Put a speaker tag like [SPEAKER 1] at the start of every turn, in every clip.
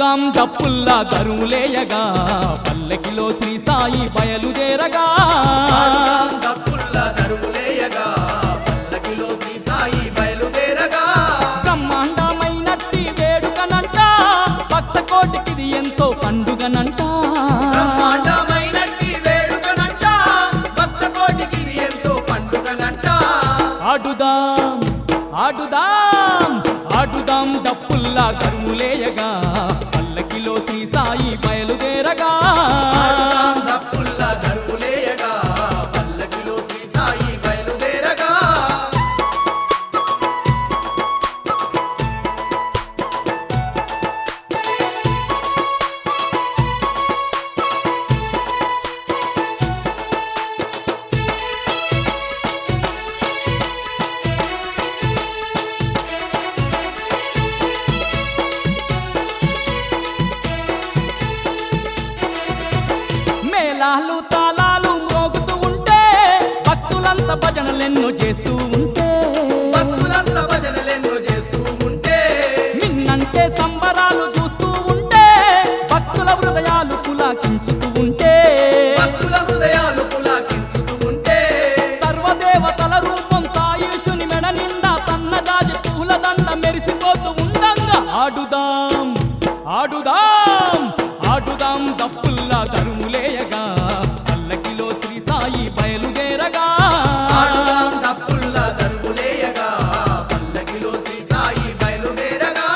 [SPEAKER 1] ఆడుదాం డప్పుల్లా దరువులేయగా పల్లకిలో శ్రీ సాయి బయలుదేరగా
[SPEAKER 2] ఆడుదాం దప్పుల్ల దరువులేయగా పల్లకిలో శ్రీ సాయి బయలుదేరగా
[SPEAKER 1] బ్రహ్మాండమైనట్టి వేడుకనంట భక్త కోటికిది ఎంతో పండుగనంట
[SPEAKER 2] బ్రహ్మాండమైనట్టి వేడుకనంట భక్త కోటికి ఇది ఎంతో పండుగనంట
[SPEAKER 1] ఆడుదాం ఆడుదాం ఆడుదాం డప్పుల్లా దరువులేయగా పల్లకిలో శ్రీ సాయి బయలుదేరగా
[SPEAKER 2] ఆడుదాం దప్పుల్ల దరువులేయగా పల్లకిలో శ్రీ సాయి బయలుదేరగా
[SPEAKER 1] మేళాలు తాళాలు మోగుతూ ఉంటే భక్తులంతా భజనలెన్నో చేస్తూ ఉంటే
[SPEAKER 2] భక్తులంతా భజనలెన్నో చేస్తూ ఉంటే
[SPEAKER 1] మిన్నంటే సంబరాలు చూస్తూ ఉంటే భక్తుల హృదయాలు పులాకించుతూ ఉంటే
[SPEAKER 2] భక్తుల హృదయాలు పులాకించుతూ ఉంటే
[SPEAKER 1] సర్వదేవతల రూపం సాయుషుని మెడ నిండా సన్నజాజి పూల దండ మెరిసిపోతూ ఉండంగా ఆడుదాం ఆడుదాం ఆడుదాం దప్పుల్లా దరుములేయగా పల్లకిలో శ్రీ సాయి బయలుదేరగా
[SPEAKER 2] ఆడుదాం దప్పుల్ల దరువులేయగా పల్లకిలో శ్రీ సాయి బయలుదేరగా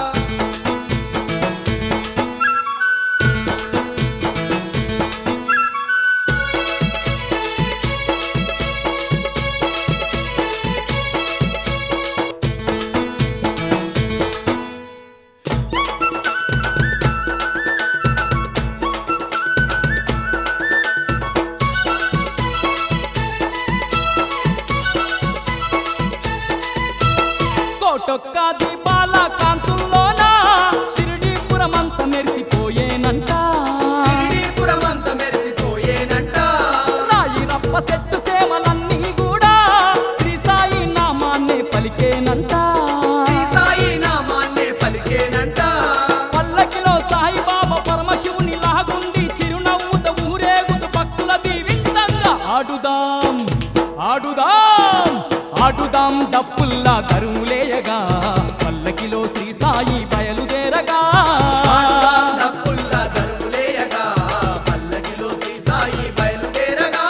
[SPEAKER 1] కోటొక్క దీపాల కాంతుల్లోన షిరిడీపురమంత మెరిసిపోయేనంట
[SPEAKER 2] షిరిడీపురమంత మెరిసిపోయేనంట
[SPEAKER 1] రాయి రప్ప సెట్టు సేవలన్నీ కూడా శ్రీ సాయి నామాన్నే పలికేనంట
[SPEAKER 2] శ్రీ సాయి నామాన్నే పలికేనంట
[SPEAKER 1] పల్లకిలో సాయిబాబా పరమశివుని లాగుండి చిరునవ్వుత ఊరేగుతూ భక్తుల దీవించంగా ఆడుదాం ఆడుదాం ఆడుదాం డప్పుల్లా దరువులేయగా పల్లకిలో శ్రీ సాయి బయలుదేరగా
[SPEAKER 2] ఆడుదాం దప్పుల్ల దరువులేయగా పల్లకిలో శ్రీ సాయి బయలుదేరగా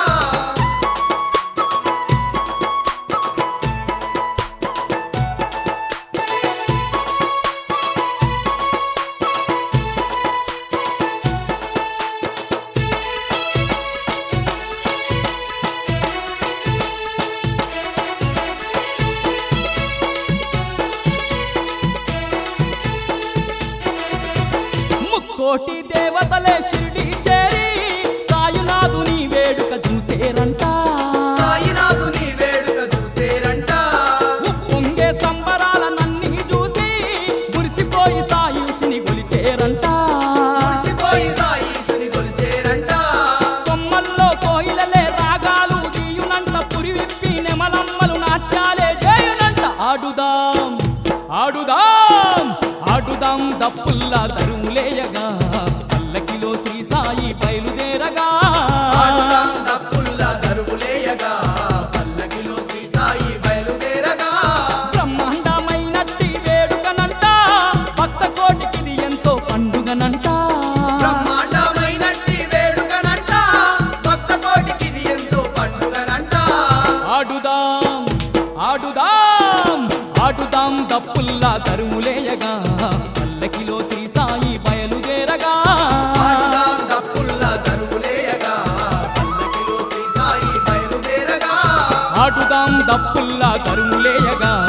[SPEAKER 1] ముక్కోటి దేవతలే షిరిడి చేరి సాయునాథుని వేడుక చూసేరంట
[SPEAKER 2] సాయినాథుని వేడుక చూసేరంట
[SPEAKER 1] ఉప్పొంగే సంబరాలనన్నీ చూసి మురిసిపోయి సాయుషిని గొలిచేరంట
[SPEAKER 2] మురిసిపోయి సాయిషుని కొలిచేరంట
[SPEAKER 1] కొమ్మల్లో కోయిలలే రాగాలు తీయునంట పురి విప్పి నెమలమ్మలు నాట్యాలే చేయునంట ఆడుదాం ఆడుదాం ఆడుదాం దప్పుల్లా దరువులేయగా పల్లకిలో శ్రీ సాయి బయలుదేరగా
[SPEAKER 2] ఆడుదాం దప్పుల్ల దరువులేయగా పల్లకిలో శ్రీ సాయి బయలుదేరగా
[SPEAKER 1] బ్రహ్మాండమైనట్టి వేడుకనంట భక్త కోటికిది ఎంతో పండుగనంట
[SPEAKER 2] బ్రహ్మాండమైనట్టి వేడుకనంట భక్త కోటికి ఇది ఎంతో పండుగనంట
[SPEAKER 1] ఆడుదాం ఆడుదాం ఆడుదాం దప్పుల్లా దరుములేయగా పల్లకిలో శ్రీ సాయి బయలుదేరగా
[SPEAKER 2] ఆడుదాం దప్పుల్ల దరువులేయగా పల్లకిలో శ్రీ సాయి బయలుదేరగా
[SPEAKER 1] ఆడుదాం దప్పుల్లా దరుములేయగా